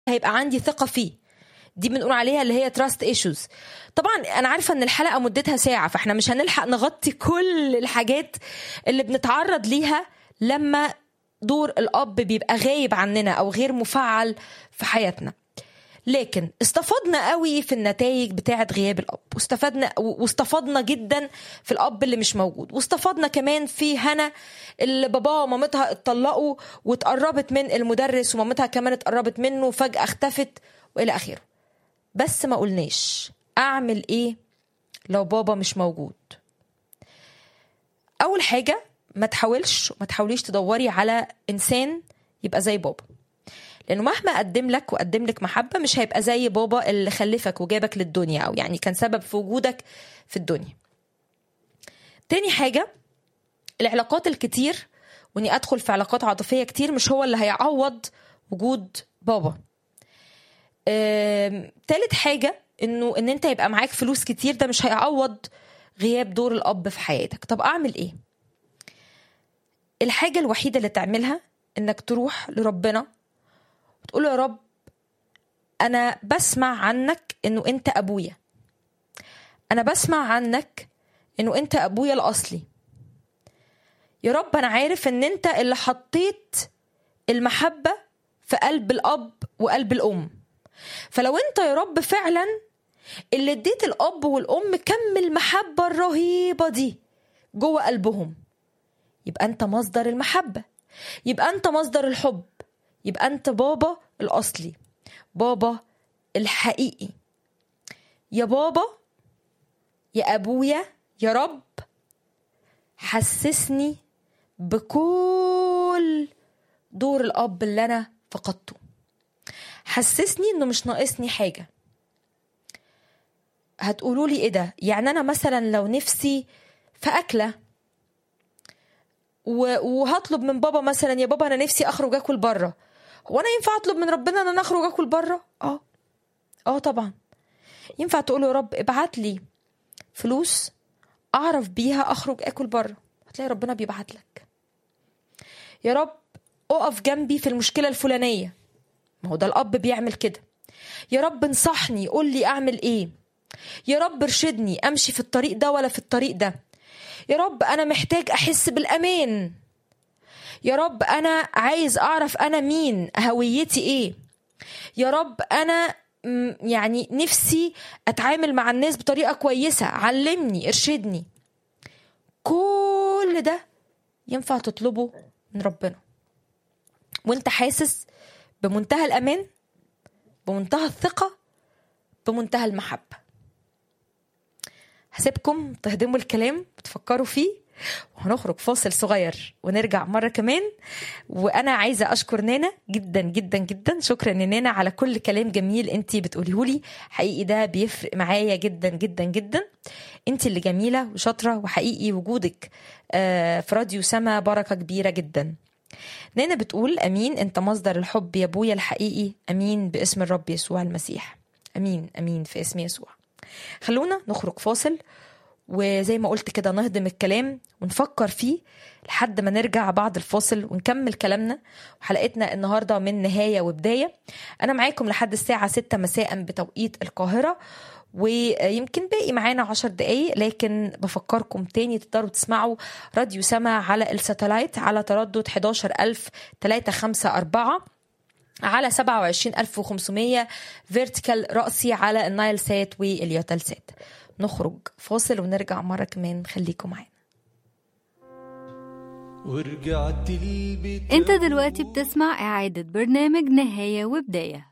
هيبقى عندي ثقه فيه دي بنقول عليها اللي هي تراست ايشوز طبعا انا عارفه ان الحلقه مدتها ساعه فاحنا مش هنلحق نغطي كل الحاجات اللي بنتعرض ليها لما دور الاب بيبقى غايب عننا او غير مفعل في حياتنا لكن استفدنا قوي في النتائج بتاعه غياب الاب واستفدنا واستفدنا جدا في الاب اللي مش موجود واستفدنا كمان في هنا اللي باباها ومامتها اتطلقوا واتقربت من المدرس ومامتها كمان اتقربت منه وفجاه اختفت والى اخره بس ما قلناش اعمل ايه لو بابا مش موجود اول حاجه ما تحاولش ما تحاوليش تدوري على انسان يبقى زي بابا لانه مهما قدم لك وقدم لك محبه مش هيبقى زي بابا اللي خلفك وجابك للدنيا او يعني كان سبب في وجودك في الدنيا تاني حاجه العلاقات الكتير واني ادخل في علاقات عاطفيه كتير مش هو اللي هيعوض وجود بابا آم، تالت حاجه انه ان انت يبقى معاك فلوس كتير ده مش هيعوض غياب دور الاب في حياتك طب اعمل ايه الحاجه الوحيده اللي تعملها انك تروح لربنا وتقول له يا رب انا بسمع عنك انه انت ابويا انا بسمع عنك انه انت ابويا الاصلي يا رب انا عارف ان انت اللي حطيت المحبه في قلب الاب وقلب الام فلو انت يا رب فعلا اللي اديت الاب والام كم المحبه الرهيبه دي جوه قلبهم يبقى انت مصدر المحبه يبقى انت مصدر الحب يبقى انت بابا الاصلي بابا الحقيقي يا بابا يا ابويا يا رب حسسني بكل دور الاب اللي انا فقدته حسسني انه مش ناقصني حاجه هتقولوا لي ايه ده يعني انا مثلا لو نفسي في اكله و- وهطلب من بابا مثلا يا بابا انا نفسي اخرج اكل بره هو انا ينفع اطلب من ربنا ان انا اخرج اكل بره اه اه طبعا ينفع تقول يا رب ابعت لي فلوس اعرف بيها اخرج اكل بره هتلاقي ربنا بيبعت لك يا رب اقف جنبي في المشكله الفلانيه ما هو ده الاب بيعمل كده يا رب انصحني قول لي اعمل ايه يا رب ارشدني امشي في الطريق ده ولا في الطريق ده يا رب انا محتاج احس بالامان يا رب انا عايز اعرف انا مين هويتي ايه يا رب انا م- يعني نفسي اتعامل مع الناس بطريقه كويسه علمني ارشدني كل ده ينفع تطلبه من ربنا وانت حاسس بمنتهى الامان بمنتهى الثقه بمنتهى المحبه هسيبكم تهضموا الكلام وتفكروا فيه وهنخرج فاصل صغير ونرجع مرة كمان وأنا عايزة أشكر نانا جدا جدا جدا شكرا يا نانا على كل كلام جميل أنتي بتقوليه لي حقيقي ده بيفرق معايا جدا جدا جدا أنتي اللي جميلة وشاطرة وحقيقي وجودك آه، في راديو سما بركة كبيرة جدا نانا بتقول أمين أنت مصدر الحب يا أبويا الحقيقي أمين باسم الرب يسوع المسيح أمين أمين في اسم يسوع خلونا نخرج فاصل وزي ما قلت كده نهضم الكلام ونفكر فيه لحد ما نرجع بعد الفاصل ونكمل كلامنا وحلقتنا النهارده من نهايه وبدايه انا معاكم لحد الساعه 6 مساء بتوقيت القاهره ويمكن باقي معانا عشر دقايق لكن بفكركم تاني تقدروا تسمعوا راديو سما على الساتلايت على تردد 11354 على 27500 فيرتيكال رأسي على النايل سات واليوتل سات نخرج فاصل ونرجع مرة كمان خليكم معانا ورجعت البيت انت دلوقتي بتسمع اعادة برنامج نهاية وبداية